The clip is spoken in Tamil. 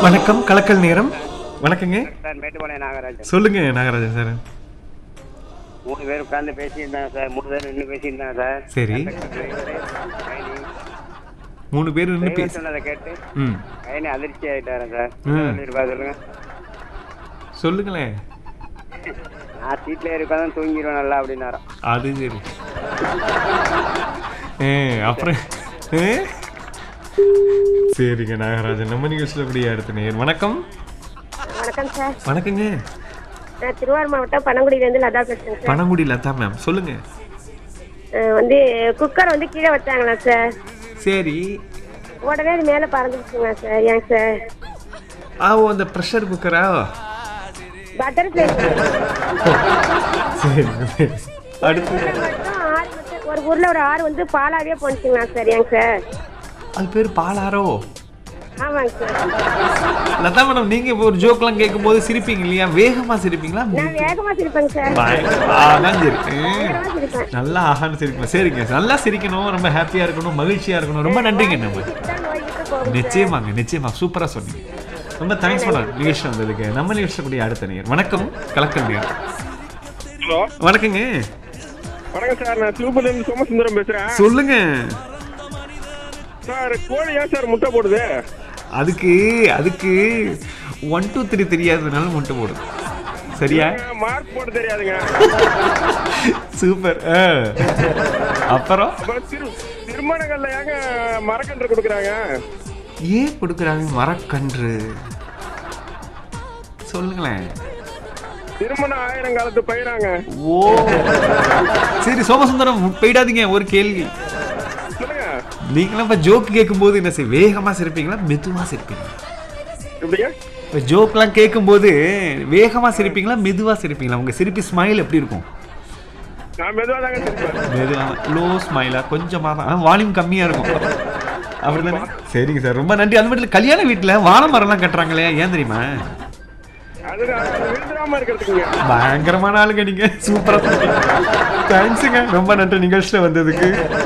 வணக்கம் கலக்கல் நேரம் வணக்கங்க சார் மேட்டுப்பாளையம் நாகராஜன் சொல்லுங்க நாகராஜன் சார் மூணு பேர் உட்காந்து பேசியிருந்தாங்க சார் மூணு பேர் நின்று பேசியிருந்தாங்க சார் சரி மூணு பேர் நின்று டிரைவர் பேச சொன்னதை கேட்டு ம் கைனி அதிர்ச்சி ஆயிட்டாரு சார் ம். சொல்லிருப்பா சொல்லுங்க சொல்லுங்களேன் நான் சீட்ல இருக்காதான் தூங்கிடுவேன் நல்லா அப்படின்னாராம் அது சரி ஏ அப்புறம் ஏ சரிங்க நாகராஜன் நம்ம நிகழ்ச்சியில் அப்படியே அடுத்த நேர் வணக்கம் வணக்கம் சார் வணக்கங்க நான் திருவாரூர் மாவட்டம் பனங்குடியிலேருந்து லதா பேசுறேன் சார் பனங்குடி லதா மேம் சொல்லுங்க அஹ் வந்து குக்கர் வந்து கீழே வச்சாங்களா சார் சரி உடனே அது மேலே பறந்துருச்சுங்களா சார் ஏன் சார் ஆ ஓ அந்த ப்ரெஷர் குக்கரா பட்டர் ஃப்ளை சரி சரி. அடுத்து மட்டும் ஆறு மட்டும் ஒரு ஊரில் ஒரு ஆறு வந்து பாலாவே போனுச்சுங்களா சார் ஏங்க சார் அது பேர் பாலாரோ ஆமாங்க சார் லதா மேடம் நீங்க இப்போ ஒரு ஜோக்லாம் கேட்கும்போது சிரிப்பீங்க இல்லையா வேகமா சிரிப்பீங்களா நான் வேகமாக சிரிப்பேங்க சார் பயங்கர- ஆ, அதான் சரி ம். வேகமாக சிரிப்பேன் நல்லா ஆகான்னு சிரிக்கணும் சரிங்க நல்லா சிரிக்கணும் ரொம்ப ஹாப்பியா இருக்கணும் மகிழ்ச்சியா இருக்கணும் ரொம்ப நன்றிங்க நம்ம சிரிச்சா நோய் கிட்ட போகும் நிச்சயமாங்க நிச்சயமா சூப்பரா சொன்னீங்க ரொம்ப தேங்க்ஸ் பண்ண நிகழ்ச்சி வந்ததுக்கு நம்ம நிகழ்ச்சி கூடிய அடுத்த நேர் வணக்கம் கலக்கல் நேர் ஹலோ வணக்கங்க வணக்கம் சார் நான் திருப்பதில இருந்து சோமசுந்தரம் பேசுறேன் சொல்லுங்க சார் கோழி ஏன் சார் முட்டை போடுது அதுக்கு அதுக்கு ஒன் டூ த்ரீ தெரியாததுனால முட்டை போடுது சரியா மார்க் போட தெரியாதுங்க சூப்பர் ஆ. அப்புறம் அப்ப திரு திருமணங்கள்ல ஏங்க மரக்கன்று கொடுக்குறாங்க ஏன் கொடுக்குறாங்க மரக்கன்று சொல்லுங்களேன் திருமணம் ஆயிரம் காலத்து பயிராங்க ஓ சரி சோமசுந்தரம் போயிடாதீங்க ஒரு கேள்வி சொல்லுங்க நீங்களாம் இப்போ ஜோக் கேட்கும்போது என்ன செய்ய வேகமா சிரிப்பீங்களா மெதுவா சிரிப்பீங்களா எப்படிங்க இப்போ ஜோக்லாம் கேட்கும்போது வேகமா சிரிப்பீங்களா மெதுவா சிரிப்பீங்களா உங்க சிரிப்பு ஸ்மைல் எப்படி இருக்கும் நான் மெதுவா தாங்க சிரிப்பேன் மெதுவா லோ ஸ்மைலா கொஞ்சமா தான் வால்யூம் கம்மியா இருக்கும் அப்படிதானே சரிங்க சார் ரொம்ப நன்றி அது மட்டும் இல்ல கல்யாண வீட்டுல வாழை மரம்லாம் கட்டுறாங்களே ஏன் தெரியுமா அது அது விழுந்துடாம இருக்கிறதுக்குங்க பயங்கரமான ஆளுங்க நீங்க சூப்பரா தேங்க்ஸுங்க ரொம்ப நன்றி நிகழ்ச்சியில வந்ததுக்கு